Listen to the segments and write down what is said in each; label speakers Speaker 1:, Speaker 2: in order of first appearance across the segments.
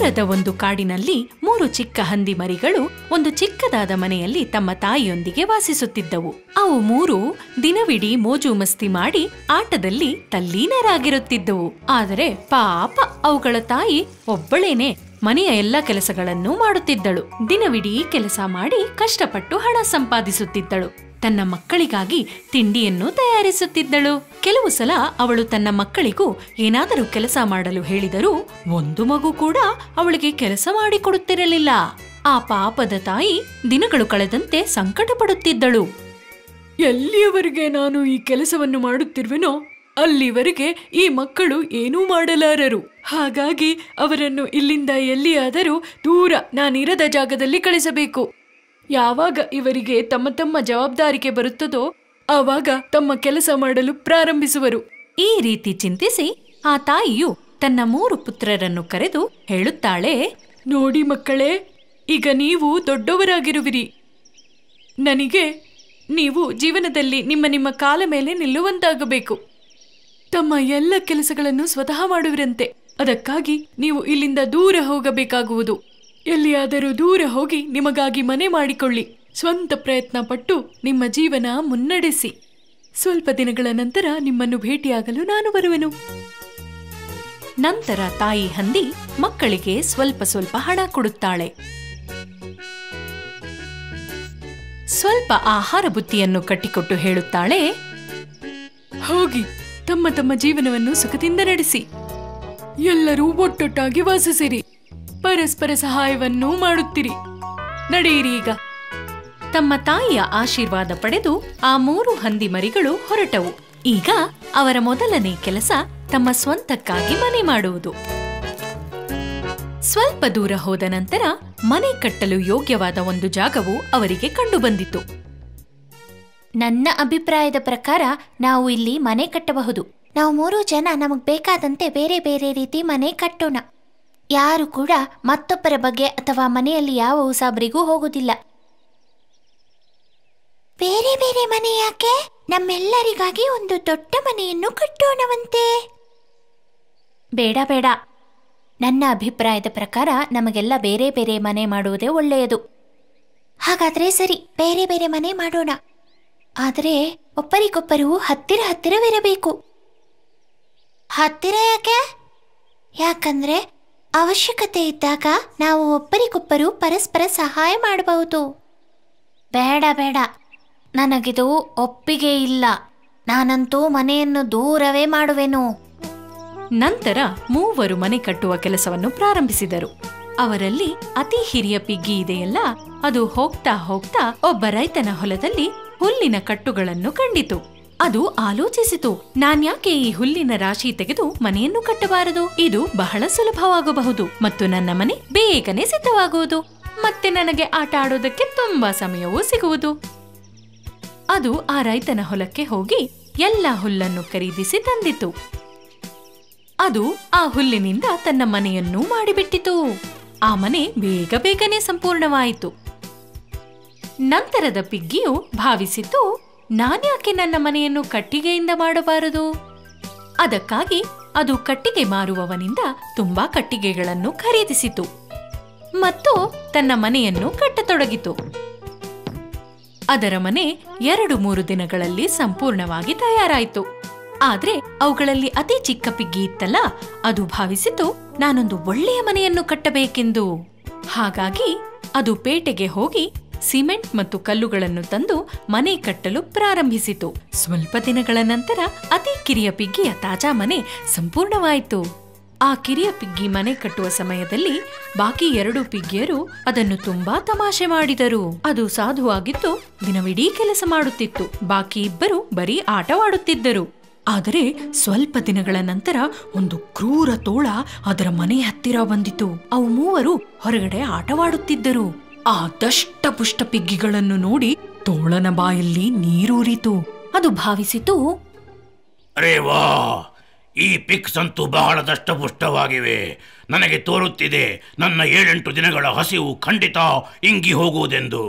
Speaker 1: ದೂರದ ಒಂದು ಕಾಡಿನಲ್ಲಿ ಮೂರು ಚಿಕ್ಕ ಹಂದಿ ಮರಿಗಳು ಒಂದು ಚಿಕ್ಕದಾದ ಮನೆಯಲ್ಲಿ ತಮ್ಮ ತಾಯಿಯೊಂದಿಗೆ ವಾಸಿಸುತ್ತಿದ್ದವು ಅವು ಮೂರು ದಿನವಿಡೀ ಮೋಜು ಮಸ್ತಿ ಮಾಡಿ ಆಟದಲ್ಲಿ ತಲ್ಲೀನರಾಗಿರುತ್ತಿದ್ದವು ಆದರೆ ಪಾಪ ಅವುಗಳ ತಾಯಿ ಒಬ್ಬಳೇನೆ ಮನೆಯ ಎಲ್ಲ ಕೆಲಸಗಳನ್ನು ಮಾಡುತ್ತಿದ್ದಳು ದಿನವಿಡೀ ಕೆಲಸ ಮಾಡಿ ಕಷ್ಟಪಟ್ಟು ಹಣ ಸಂಪಾದಿಸುತ್ತಿದ್ದಳು ತನ್ನ ಮಕ್ಕಳಿಗಾಗಿ ತಿಂಡಿಯನ್ನು ತಯಾರಿಸುತ್ತಿದ್ದಳು ಕೆಲವು ಸಲ ಅವಳು ತನ್ನ ಮಕ್ಕಳಿಗೂ ಏನಾದರೂ ಕೆಲಸ ಮಾಡಲು ಹೇಳಿದರೂ ಒಂದು ಮಗು ಕೂಡ ಅವಳಿಗೆ ಕೆಲಸ ಮಾಡಿಕೊಡುತ್ತಿರಲಿಲ್ಲ ಆ ಪಾಪದ ತಾಯಿ ದಿನಗಳು ಕಳೆದಂತೆ ಸಂಕಟ ಪಡುತ್ತಿದ್ದಳು ಎಲ್ಲಿಯವರೆಗೆ ನಾನು ಈ ಕೆಲಸವನ್ನು ಮಾಡುತ್ತಿರುವೆನೋ ಅಲ್ಲಿವರೆಗೆ ಈ ಮಕ್ಕಳು ಏನೂ ಮಾಡಲಾರರು ಹಾಗಾಗಿ ಅವರನ್ನು ಇಲ್ಲಿಂದ ಎಲ್ಲಿಯಾದರೂ ದೂರ ನಾನಿರದ ಜಾಗದಲ್ಲಿ ಕಳಿಸಬೇಕು ಯಾವಾಗ ಇವರಿಗೆ ತಮ್ಮ ತಮ್ಮ ಜವಾಬ್ದಾರಿಗೆ ಬರುತ್ತದೋ ಆವಾಗ ತಮ್ಮ ಕೆಲಸ ಮಾಡಲು ಪ್ರಾರಂಭಿಸುವರು ಈ ರೀತಿ ಚಿಂತಿಸಿ ಆ ತಾಯಿಯು ತನ್ನ ಮೂರು ಪುತ್ರರನ್ನು ಕರೆದು ಹೇಳುತ್ತಾಳೆ ನೋಡಿ ಮಕ್ಕಳೇ ಈಗ ನೀವು ದೊಡ್ಡವರಾಗಿರುವಿರಿ ನನಗೆ ನೀವು ಜೀವನದಲ್ಲಿ ನಿಮ್ಮ ನಿಮ್ಮ ಕಾಲ ಮೇಲೆ ನಿಲ್ಲುವಂತಾಗಬೇಕು ತಮ್ಮ ಎಲ್ಲ ಕೆಲಸಗಳನ್ನು ಸ್ವತಃ ಮಾಡುವಿರಂತೆ ಅದಕ್ಕಾಗಿ ನೀವು ಇಲ್ಲಿಂದ ದೂರ ಹೋಗಬೇಕಾಗುವುದು ಎಲ್ಲಿಯಾದರೂ ದೂರ ಹೋಗಿ ನಿಮಗಾಗಿ ಮನೆ ಮಾಡಿಕೊಳ್ಳಿ ಸ್ವಂತ ಪ್ರಯತ್ನ ಪಟ್ಟು ನಿಮ್ಮ ಜೀವನ ಮುನ್ನಡೆಸಿ ಸ್ವಲ್ಪ ದಿನಗಳ ನಂತರ ನಿಮ್ಮನ್ನು ಭೇಟಿಯಾಗಲು ನಾನು ಬರುವೆನು ನಂತರ ತಾಯಿ ಹಂದಿ ಮಕ್ಕಳಿಗೆ ಸ್ವಲ್ಪ ಸ್ವಲ್ಪ ಹಣ ಕೊಡುತ್ತಾಳೆ ಸ್ವಲ್ಪ ಆಹಾರ ಬುತ್ತಿಯನ್ನು ಕಟ್ಟಿಕೊಟ್ಟು ಹೇಳುತ್ತಾಳೆ ಹೋಗಿ ತಮ್ಮ ತಮ್ಮ ಜೀವನವನ್ನು ಸುಖದಿಂದ ನಡೆಸಿ ಎಲ್ಲರೂ ಒಟ್ಟೊಟ್ಟಾಗಿ ವಾಸಿಸಿರಿ ಪರಸ್ಪರ ಸಹಾಯವನ್ನು ಮಾಡುತ್ತಿರಿ ನಡೆಯಿರಿ ಈಗ ತಮ್ಮ ತಾಯಿಯ ಆಶೀರ್ವಾದ ಪಡೆದು ಆ ಮೂರು ಹಂದಿ ಮರಿಗಳು ಹೊರಟವು ಈಗ ಅವರ ಮೊದಲನೇ ಕೆಲಸ ತಮ್ಮ ಸ್ವಂತಕ್ಕಾಗಿ ಮನೆ ಮಾಡುವುದು ಸ್ವಲ್ಪ ದೂರ ಹೋದ ನಂತರ ಮನೆ ಕಟ್ಟಲು ಯೋಗ್ಯವಾದ ಒಂದು ಜಾಗವು ಅವರಿಗೆ ಕಂಡುಬಂದಿತು
Speaker 2: ನನ್ನ ಅಭಿಪ್ರಾಯದ ಪ್ರಕಾರ ನಾವು ಇಲ್ಲಿ ಮನೆ ಕಟ್ಟಬಹುದು ನಾವು ಮೂರು ಜನ ನಮಗ್ ಬೇಕಾದಂತೆ ಬೇರೆ ಬೇರೆ ರೀತಿ ಮನೆ ಕಟ್ಟೋಣ ಯಾರು ಕೂಡ ಮತ್ತೊಬ್ಬರ ಬಗ್ಗೆ ಅಥವಾ ಮನೆಯಲ್ಲಿ ಯಾವ ಉಸಾಬರಿಗೂ ಹೋಗುದಿಲ್ಲ ಬೇರೆ ಬೇರೆ ಮನೆ ಯಾಕೆ ನಮ್ಮೆಲ್ಲರಿಗಾಗಿ ಒಂದು ದೊಡ್ಡ ಮನೆಯನ್ನು ಕಟ್ಟೋಣವಂತೆ ಬೇಡ ಬೇಡ ನನ್ನ ಅಭಿಪ್ರಾಯದ ಪ್ರಕಾರ ನಮಗೆಲ್ಲ ಬೇರೆ ಬೇರೆ ಮನೆ ಮಾಡುವುದೇ ಒಳ್ಳೆಯದು ಹಾಗಾದ್ರೆ ಸರಿ ಬೇರೆ ಬೇರೆ ಮನೆ ಮಾಡೋಣ ಆದರೆ ಒಬ್ಬರಿಗೊಬ್ಬರು ಹತ್ತಿರ ಹತ್ತಿರವಿರಬೇಕು ಹತ್ತಿರ ಯಾಕೆ ಯಾಕಂದ್ರೆ ಅವಶ್ಯಕತೆ ಇದ್ದಾಗ ನಾವು ಒಬ್ಬರಿಗೊಬ್ಬರು ಪರಸ್ಪರ ಸಹಾಯ ಮಾಡಬಹುದು ಬೇಡ ಬೇಡ ನನಗಿದು ಒಪ್ಪಿಗೆ ಇಲ್ಲ ನಾನಂತೂ ಮನೆಯನ್ನು ದೂರವೇ ಮಾಡುವೆನು
Speaker 1: ನಂತರ ಮೂವರು ಮನೆ ಕಟ್ಟುವ ಕೆಲಸವನ್ನು ಪ್ರಾರಂಭಿಸಿದರು ಅವರಲ್ಲಿ ಅತಿ ಹಿರಿಯ ಪಿಗ್ಗಿ ಇದೆಯಲ್ಲ ಅದು ಹೋಗ್ತಾ ಹೋಗ್ತಾ ಒಬ್ಬ ರೈತನ ಹೊಲದಲ್ಲಿ ಹುಲ್ಲಿನ ಕಟ್ಟುಗಳನ್ನು ಕಂಡಿತು ಅದು ಆಲೋಚಿಸಿತು ನಾನ್ಯಾಕೆ ಈ ಹುಲ್ಲಿನ ರಾಶಿ ತೆಗೆದು ಮನೆಯನ್ನು ಕಟ್ಟಬಾರದು ಇದು ಬಹಳ ಸುಲಭವಾಗಬಹುದು ಮತ್ತು ನನ್ನ ಮನೆ ಬೇಗನೆ ಸಿದ್ಧವಾಗುವುದು ಮತ್ತೆ ನನಗೆ ಆಟ ಆಡೋದಕ್ಕೆ ತುಂಬಾ ಸಮಯವೂ ಸಿಗುವುದು ಅದು ಆ ರೈತನ ಹೊಲಕ್ಕೆ ಹೋಗಿ ಎಲ್ಲ ಹುಲ್ಲನ್ನು ಖರೀದಿಸಿ ತಂದಿತು ಅದು ಆ ಹುಲ್ಲಿನಿಂದ ತನ್ನ ಮನೆಯನ್ನೂ ಮಾಡಿಬಿಟ್ಟಿತು ಆ ಮನೆ ಬೇಗ ಬೇಗನೆ ಸಂಪೂರ್ಣವಾಯಿತು ನಂತರದ ಪಿಗ್ಗಿಯು ಭಾವಿಸಿತು ನಾನ್ಯಾಕೆ ನನ್ನ ಮನೆಯನ್ನು ಕಟ್ಟಿಗೆಯಿಂದ ಮಾಡಬಾರದು ಅದಕ್ಕಾಗಿ ಅದು ಕಟ್ಟಿಗೆ ಮಾರುವವನಿಂದ ತುಂಬಾ ಕಟ್ಟಿಗೆಗಳನ್ನು ಖರೀದಿಸಿತು ಮತ್ತು ತನ್ನ ಮನೆಯನ್ನು ಕಟ್ಟತೊಡಗಿತು ಅದರ ಮನೆ ಎರಡು ಮೂರು ದಿನಗಳಲ್ಲಿ ಸಂಪೂರ್ಣವಾಗಿ ತಯಾರಾಯಿತು ಆದ್ರೆ ಅವುಗಳಲ್ಲಿ ಅತಿ ಚಿಕ್ಕ ಪಿಗ್ಗಿ ಇತ್ತಲ್ಲ ಅದು ಭಾವಿಸಿತು ನಾನೊಂದು ಒಳ್ಳೆಯ ಮನೆಯನ್ನು ಕಟ್ಟಬೇಕೆಂದು ಹಾಗಾಗಿ ಅದು ಪೇಟೆಗೆ ಹೋಗಿ ಸಿಮೆಂಟ್ ಮತ್ತು ಕಲ್ಲುಗಳನ್ನು ತಂದು ಮನೆ ಕಟ್ಟಲು ಪ್ರಾರಂಭಿಸಿತು ಸ್ವಲ್ಪ ದಿನಗಳ ನಂತರ ಅತಿ ಕಿರಿಯ ಪಿಗ್ಗಿಯ ತಾಜಾ ಮನೆ ಸಂಪೂರ್ಣವಾಯಿತು ಆ ಕಿರಿಯ ಪಿಗ್ಗಿ ಮನೆ ಕಟ್ಟುವ ಸಮಯದಲ್ಲಿ ಬಾಕಿ ಎರಡು ಪಿಗ್ಗಿಯರು ಅದನ್ನು ತುಂಬಾ ತಮಾಷೆ ಮಾಡಿದರು ಅದು ಸಾಧುವಾಗಿದ್ದು ದಿನವಿಡೀ ಕೆಲಸ ಮಾಡುತ್ತಿತ್ತು ಬಾಕಿ ಇಬ್ಬರು ಬರೀ ಆಟವಾಡುತ್ತಿದ್ದರು ಆದರೆ ಸ್ವಲ್ಪ ದಿನಗಳ ನಂತರ ಒಂದು ಕ್ರೂರ ತೋಳ ಅದರ ಮನೆ ಹತ್ತಿರ ಬಂದಿತು ಅವು ಮೂವರು ಹೊರಗಡೆ ಆಟವಾಡುತ್ತಿದ್ದರು ಆ ದಷ್ಟ ಪುಷ್ಟ ಪಿಗ್ಗಿಗಳನ್ನು ನೋಡಿ ತೋಳನ ಬಾಯಲ್ಲಿ ನೀರೂರಿತು ಅದು ಭಾವಿಸಿತು
Speaker 3: ಅರೇ ವಾ ಈ ಪಿಕ್ಸ್ ಅಂತೂ ಬಹಳ ದಷ್ಟಪುಷ್ಟವಾಗಿವೆ ನನಗೆ ತೋರುತ್ತಿದೆ ನನ್ನ ಏಳೆಂಟು ದಿನಗಳ ಹಸಿವು ಖಂಡಿತ ಇಂಗಿ ಹೋಗುವುದೆಂದು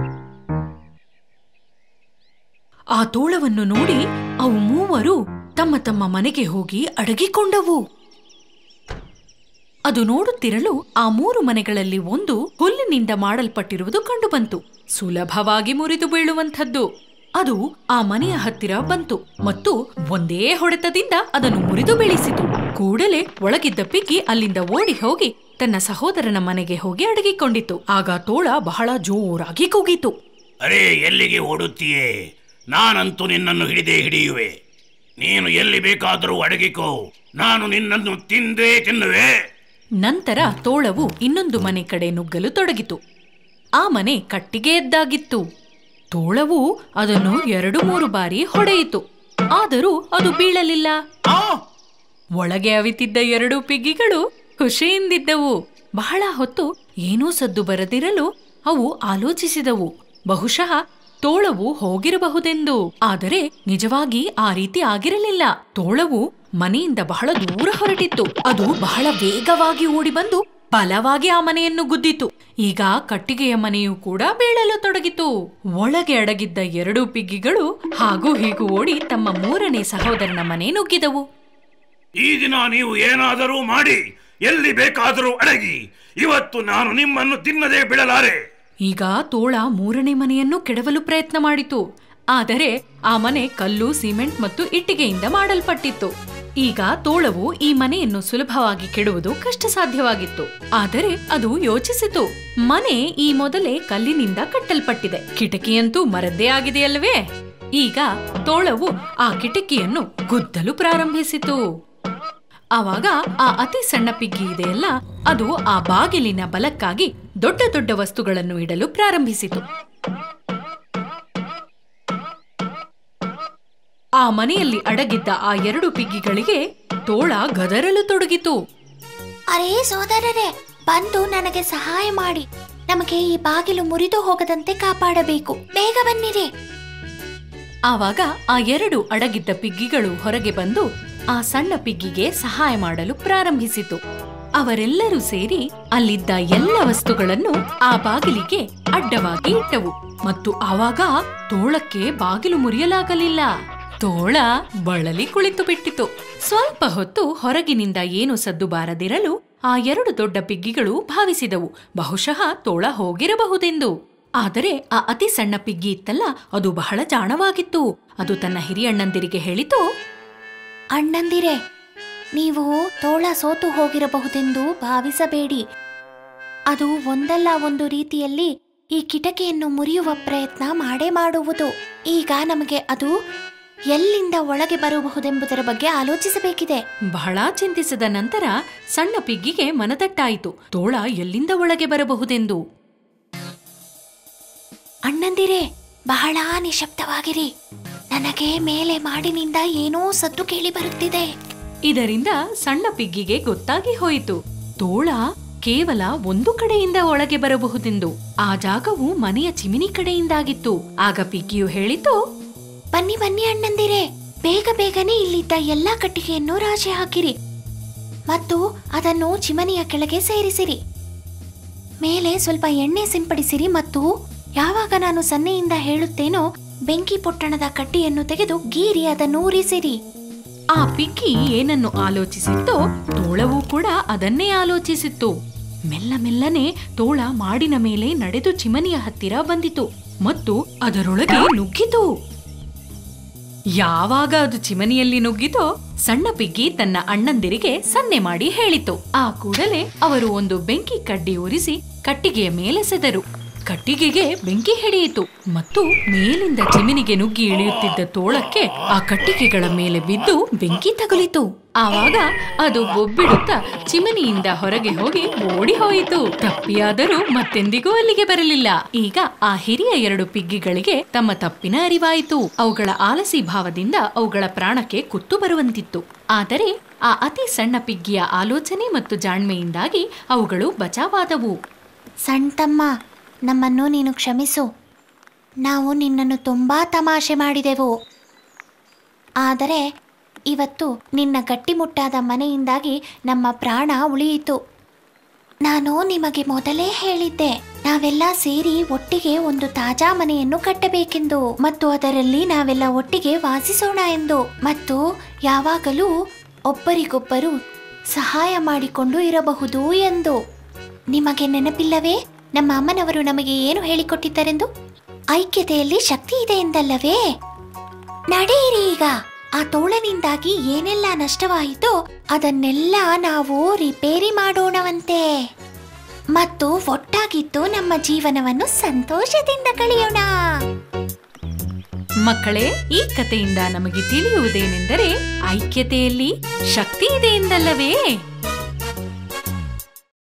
Speaker 1: ಆ ತೋಳವನ್ನು ನೋಡಿ ಅವು ಮೂವರು ತಮ್ಮ ತಮ್ಮ ಮನೆಗೆ ಹೋಗಿ ಅಡಗಿಕೊಂಡವು ಅದು ನೋಡುತ್ತಿರಲು ಆ ಮೂರು ಮನೆಗಳಲ್ಲಿ ಒಂದು ಹುಲ್ಲಿನಿಂದ ಮಾಡಲ್ಪಟ್ಟಿರುವುದು ಕಂಡುಬಂತು ಸುಲಭವಾಗಿ ಮುರಿದು ಬೀಳುವಂಥದ್ದು ಅದು ಆ ಮನೆಯ ಹತ್ತಿರ ಬಂತು ಮತ್ತು ಒಂದೇ ಹೊಡೆತದಿಂದ ಅದನ್ನು ಮುರಿದು ಬೀಳಿಸಿತು ಕೂಡಲೇ ಒಳಗಿದ್ದ ಪಿಗ್ಗಿ ಅಲ್ಲಿಂದ ಓಡಿ ಹೋಗಿ ತನ್ನ ಸಹೋದರನ ಮನೆಗೆ ಹೋಗಿ ಅಡಗಿಕೊಂಡಿತು ಆಗ ತೋಳ ಬಹಳ ಜೋರಾಗಿ ಕೂಗಿತು
Speaker 3: ಅರೇ ಎಲ್ಲಿಗೆ ಓಡುತ್ತೀಯೇ ನಾನಂತೂ ನಿನ್ನನ್ನು ಹಿಡಿದೇ ಹಿಡಿಯುವೆ ನೀನು ಎಲ್ಲಿ ಬೇಕಾದರೂ ಅಡಗಿಕೋ ನಾನು ನಿನ್ನನ್ನು ತಿಂದೇ ತಿನ್ನುವೆ
Speaker 1: ನಂತರ ತೋಳವು ಇನ್ನೊಂದು ಮನೆ ಕಡೆ ನುಗ್ಗಲು ತೊಡಗಿತು ಆ ಮನೆ ಕಟ್ಟಿಗೆಯದ್ದಾಗಿತ್ತು ತೋಳವು ಅದನ್ನು ಎರಡು ಮೂರು ಬಾರಿ ಹೊಡೆಯಿತು ಆದರೂ ಅದು ಬೀಳಲಿಲ್ಲ
Speaker 3: ಆ
Speaker 1: ಒಳಗೆ ಅವಿತಿದ್ದ ಎರಡು ಪಿಗ್ಗಿಗಳು ಖುಷಿಯಿಂದಿದ್ದವು ಬಹಳ ಹೊತ್ತು ಏನೂ ಸದ್ದು ಬರದಿರಲು ಅವು ಆಲೋಚಿಸಿದವು ಬಹುಶಃ ತೋಳವು ಹೋಗಿರಬಹುದೆಂದು ಆದರೆ ನಿಜವಾಗಿ ಆ ರೀತಿ ಆಗಿರಲಿಲ್ಲ ತೋಳವು ಮನೆಯಿಂದ ಬಹಳ ದೂರ ಹೊರಟಿತ್ತು ಅದು ಬಹಳ ವೇಗವಾಗಿ ಓಡಿ ಬಂದು ಬಲವಾಗಿ ಆ ಮನೆಯನ್ನು ಗುದ್ದಿತು ಈಗ ಕಟ್ಟಿಗೆಯ ಮನೆಯು ಕೂಡ ಬೀಳಲು ತೊಡಗಿತು ಒಳಗೆ ಅಡಗಿದ್ದ ಎರಡು ಪಿಗ್ಗಿಗಳು ಹಾಗೂ ಹೀಗೂ ಓಡಿ ತಮ್ಮ ಮೂರನೇ ಸಹೋದರನ ಮನೆ ನುಗ್ಗಿದವು
Speaker 3: ಈ ದಿನ ನೀವು ಏನಾದರೂ ಮಾಡಿ ಎಲ್ಲಿ ಬೇಕಾದರೂ ಅಡಗಿ ಇವತ್ತು ನಾನು ನಿಮ್ಮನ್ನು ತಿನ್ನದೇ ಬಿಡಲಾರೆ
Speaker 1: ಈಗ ತೋಳ ಮೂರನೇ ಮನೆಯನ್ನು ಕೆಡವಲು ಪ್ರಯತ್ನ ಮಾಡಿತು ಆದರೆ ಆ ಮನೆ ಕಲ್ಲು ಸಿಮೆಂಟ್ ಮತ್ತು ಇಟ್ಟಿಗೆಯಿಂದ ಮಾಡಲ್ಪಟ್ಟಿತ್ತು ಈಗ ತೋಳವು ಈ ಮನೆಯನ್ನು ಸುಲಭವಾಗಿ ಕೆಡುವುದು ಕಷ್ಟ ಸಾಧ್ಯವಾಗಿತ್ತು ಆದರೆ ಅದು ಯೋಚಿಸಿತು ಮನೆ ಈ ಮೊದಲೇ ಕಲ್ಲಿನಿಂದ ಕಟ್ಟಲ್ಪಟ್ಟಿದೆ ಕಿಟಕಿಯಂತೂ ಮರದ್ದೇ ಆಗಿದೆಯಲ್ವೇ ಈಗ ತೋಳವು ಆ ಕಿಟಕಿಯನ್ನು ಗುದ್ದಲು ಪ್ರಾರಂಭಿಸಿತು ಆವಾಗ ಆ ಅತಿ ಸಣ್ಣ ಪಿಗ್ಗಿ ಇದೆಯಲ್ಲ ಅದು ಆ ಬಾಗಿಲಿನ ಬಲಕ್ಕಾಗಿ ದೊಡ್ಡ ದೊಡ್ಡ ವಸ್ತುಗಳನ್ನು ಇಡಲು ಪ್ರಾರಂಭಿಸಿತು ಆ ಮನೆಯಲ್ಲಿ ಅಡಗಿದ್ದ ಆ ಎರಡು ಪಿಗ್ಗಿಗಳಿಗೆ ತೋಳ ಗದರಲು ತೊಡಗಿತು
Speaker 2: ಅರೇ ಸೋದರರೇ ಬಂದು ನನಗೆ ಸಹಾಯ ಮಾಡಿ ನಮಗೆ ಈ ಬಾಗಿಲು ಮುರಿದು ಹೋಗದಂತೆ ಕಾಪಾಡಬೇಕು ಬೇಗ ಬನ್ನಿರಿ
Speaker 1: ಆವಾಗ ಆ ಎರಡು ಅಡಗಿದ್ದ ಪಿಗ್ಗಿಗಳು ಹೊರಗೆ ಬಂದು ಆ ಸಣ್ಣ ಪಿಗ್ಗಿಗೆ ಸಹಾಯ ಮಾಡಲು ಪ್ರಾರಂಭಿಸಿತು ಅವರೆಲ್ಲರೂ ಸೇರಿ ಅಲ್ಲಿದ್ದ ಎಲ್ಲ ವಸ್ತುಗಳನ್ನು ಆ ಬಾಗಿಲಿಗೆ ಅಡ್ಡವಾಗಿ ಇಟ್ಟವು ಮತ್ತು ಆವಾಗ ತೋಳಕ್ಕೆ ಬಾಗಿಲು ಮುರಿಯಲಾಗಲಿಲ್ಲ ತೋಳ ಬಳಲಿ ಕುಳಿತು ಬಿಟ್ಟಿತು ಸ್ವಲ್ಪ ಹೊತ್ತು ಹೊರಗಿನಿಂದ ಏನು ಸದ್ದು ಬಾರದಿರಲು ಆ ಎರಡು ದೊಡ್ಡ ಪಿಗ್ಗಿಗಳು ಭಾವಿಸಿದವು ಬಹುಶಃ ತೋಳ ಹೋಗಿರಬಹುದೆಂದು ಆದರೆ ಆ ಅತಿ ಸಣ್ಣ ಪಿಗ್ಗಿ ಇತ್ತಲ್ಲ ಅದು ಬಹಳ ಜಾಣವಾಗಿತ್ತು ಅದು ತನ್ನ ಹಿರಿಯಣ್ಣಂದಿರಿಗೆ ಹೇಳಿತು
Speaker 2: ಅಣ್ಣಂದಿರೆ ನೀವು ತೋಳ ಸೋತು ಹೋಗಿರಬಹುದೆಂದು ಭಾವಿಸಬೇಡಿ ಅದು ಒಂದಲ್ಲ ಒಂದು ರೀತಿಯಲ್ಲಿ ಈ ಕಿಟಕಿಯನ್ನು ಮುರಿಯುವ ಪ್ರಯತ್ನ ಮಾಡೇ ಮಾಡುವುದು ಈಗ ನಮಗೆ ಅದು ಎಲ್ಲಿಂದ ಒಳಗೆ ಬರಬಹುದೆಂಬುದರ ಬಗ್ಗೆ ಆಲೋಚಿಸಬೇಕಿದೆ
Speaker 1: ಬಹಳ ಚಿಂತಿಸಿದ ನಂತರ ಸಣ್ಣ ಪಿಗ್ಗಿಗೆ ಮನದಟ್ಟಾಯಿತು ತೋಳ ಎಲ್ಲಿಂದ ಒಳಗೆ ಬರಬಹುದೆಂದು
Speaker 2: ಅಣ್ಣಂದಿರೆ ಬಹಳ ನಿಶಬ್ದವಾಗಿರಿ ನನಗೆ ಮೇಲೆ ಮಾಡಿನಿಂದ ಏನೋ ಸದ್ದು ಕೇಳಿ ಬರುತ್ತಿದೆ
Speaker 1: ಇದರಿಂದ ಸಣ್ಣ ಪಿಗ್ಗಿಗೆ ಗೊತ್ತಾಗಿ ಹೋಯಿತು ತೋಳ ಕೇವಲ ಒಂದು ಕಡೆಯಿಂದ ಒಳಗೆ ಬರಬಹುದೆಂದು ಆ ಜಾಗವು ಮನೆಯ ಚಿಮಿನಿ ಕಡೆಯಿಂದಾಗಿತ್ತು ಆಗ ಪಿಗ್ಗಿಯು ಹೇಳಿತು
Speaker 2: ಬನ್ನಿ ಬನ್ನಿ ಅಣ್ಣಂದಿರೆ ಬೇಗ ಬೇಗನೆ ಇಲ್ಲಿದ್ದ ಎಲ್ಲಾ ಕಟ್ಟಿಗೆಯನ್ನು ರಾಶಿ ಹಾಕಿರಿ ಮತ್ತು ಅದನ್ನು ಚಿಮನಿಯ ಕೆಳಗೆ ಸೇರಿಸಿರಿ ಮೇಲೆ ಸ್ವಲ್ಪ ಎಣ್ಣೆ ಸಿಂಪಡಿಸಿರಿ ಮತ್ತು ಯಾವಾಗ ನಾನು ಸನ್ನೆಯಿಂದ ಹೇಳುತ್ತೇನೋ ಬೆಂಕಿ ಪೊಟ್ಟಣದ ಕಡ್ಡಿಯನ್ನು ತೆಗೆದು ಗೀರಿ ಅದನ್ನು ಉರಿಸಿರಿ
Speaker 1: ಆ ಪಿಗ್ಗಿ ಏನನ್ನು ಆಲೋಚಿಸಿತ್ತೋ ತೋಳವು ಕೂಡ ಅದನ್ನೇ ಆಲೋಚಿಸಿತ್ತು ಮೆಲ್ಲ ಮೆಲ್ಲನೆ ತೋಳ ಮಾಡಿನ ಮೇಲೆ ನಡೆದು ಚಿಮನಿಯ ಹತ್ತಿರ ಬಂದಿತು ಮತ್ತು ಅದರೊಳಗೆ ನುಗ್ಗಿತು ಯಾವಾಗ ಅದು ಚಿಮನಿಯಲ್ಲಿ ನುಗ್ಗಿತೋ ಸಣ್ಣ ಪಿಗ್ಗಿ ತನ್ನ ಅಣ್ಣಂದಿರಿಗೆ ಸನ್ನೆ ಮಾಡಿ ಹೇಳಿತು ಆ ಕೂಡಲೇ ಅವರು ಒಂದು ಬೆಂಕಿ ಕಡ್ಡಿ ಉರಿಸಿ ಕಟ್ಟಿಗೆಯ ಮೇಲೆ ಸೆದರು ಕಟ್ಟಿಗೆಗೆ ಬೆಂಕಿ ಹಿಡಿಯಿತು ಮತ್ತು ಮೇಲಿಂದ ಚಿಮಿನಿಗೆ ನುಗ್ಗಿ ಇಳಿಯುತ್ತಿದ್ದ ತೋಳಕ್ಕೆ ಆ ಕಟ್ಟಿಗೆಗಳ ಮೇಲೆ ಬಿದ್ದು ಬೆಂಕಿ ತಗುಲಿತು ಆವಾಗ ಅದು ಬೊಬ್ಬಿಡುತ್ತಾ ಚಿಮನಿಯಿಂದ ಹೊರಗೆ ಹೋಗಿ ಓಡಿ ಹೋಯಿತು ತಪ್ಪಿಯಾದರೂ ಮತ್ತೆಂದಿಗೂ ಅಲ್ಲಿಗೆ ಬರಲಿಲ್ಲ ಈಗ ಆ ಹಿರಿಯ ಎರಡು ಪಿಗ್ಗಿಗಳಿಗೆ ತಮ್ಮ ತಪ್ಪಿನ ಅರಿವಾಯಿತು ಅವುಗಳ ಆಲಸಿ ಭಾವದಿಂದ ಅವುಗಳ ಪ್ರಾಣಕ್ಕೆ ಕುತ್ತು ಬರುವಂತಿತ್ತು ಆದರೆ ಆ ಅತಿ ಸಣ್ಣ ಪಿಗ್ಗಿಯ ಆಲೋಚನೆ ಮತ್ತು ಜಾಣ್ಮೆಯಿಂದಾಗಿ ಅವುಗಳು ಬಚಾವಾದವು
Speaker 2: ಸಣ್ಣ ತಮ್ಮ ನಮ್ಮನ್ನು ನೀನು ಕ್ಷಮಿಸು ನಾವು ನಿನ್ನನ್ನು ತುಂಬಾ ತಮಾಷೆ ಮಾಡಿದೆವು ಆದರೆ ಇವತ್ತು ನಿನ್ನ ಗಟ್ಟಿಮುಟ್ಟಾದ ಮನೆಯಿಂದಾಗಿ ನಮ್ಮ ಪ್ರಾಣ ಉಳಿಯಿತು ನಾನು ನಿಮಗೆ ಮೊದಲೇ ಹೇಳಿದ್ದೆ ನಾವೆಲ್ಲ ಸೇರಿ ಒಟ್ಟಿಗೆ ಒಂದು ತಾಜಾ ಮನೆಯನ್ನು ಕಟ್ಟಬೇಕೆಂದು ಮತ್ತು ಅದರಲ್ಲಿ ನಾವೆಲ್ಲ ಒಟ್ಟಿಗೆ ವಾಸಿಸೋಣ ಎಂದು ಮತ್ತು ಯಾವಾಗಲೂ ಒಬ್ಬರಿಗೊಬ್ಬರು ಸಹಾಯ ಮಾಡಿಕೊಂಡು ಇರಬಹುದು ಎಂದು ನಿಮಗೆ ನೆನಪಿಲ್ಲವೇ ನಮ್ಮ ಅಮ್ಮನವರು ನಮಗೆ ಏನು ಹೇಳಿಕೊಟ್ಟಿದ್ದಾರೆಂದು ಐಕ್ಯತೆಯಲ್ಲಿ ಶಕ್ತಿ ಇದೆ ಎಂದಲ್ಲವೇ ನಡೆಯಿರಿ ಈಗ ಆ ತೋಳನಿಂದಾಗಿ ಏನೆಲ್ಲ ನಷ್ಟವಾಯಿತೋ ಅದನ್ನೆಲ್ಲ ನಾವು ರಿಪೇರಿ ಮಾಡೋಣವಂತೆ ಮತ್ತು ಒಟ್ಟಾಗಿದ್ದು ನಮ್ಮ ಜೀವನವನ್ನು ಸಂತೋಷದಿಂದ ಕಳೆಯೋಣ
Speaker 1: ಮಕ್ಕಳೇ ಈ ಕಥೆಯಿಂದ ನಮಗೆ ತಿಳಿಯುವುದೇನೆಂದರೆ ಐಕ್ಯತೆಯಲ್ಲಿ ಶಕ್ತಿ ಇದೆ ಎಂದಲ್ಲವೇ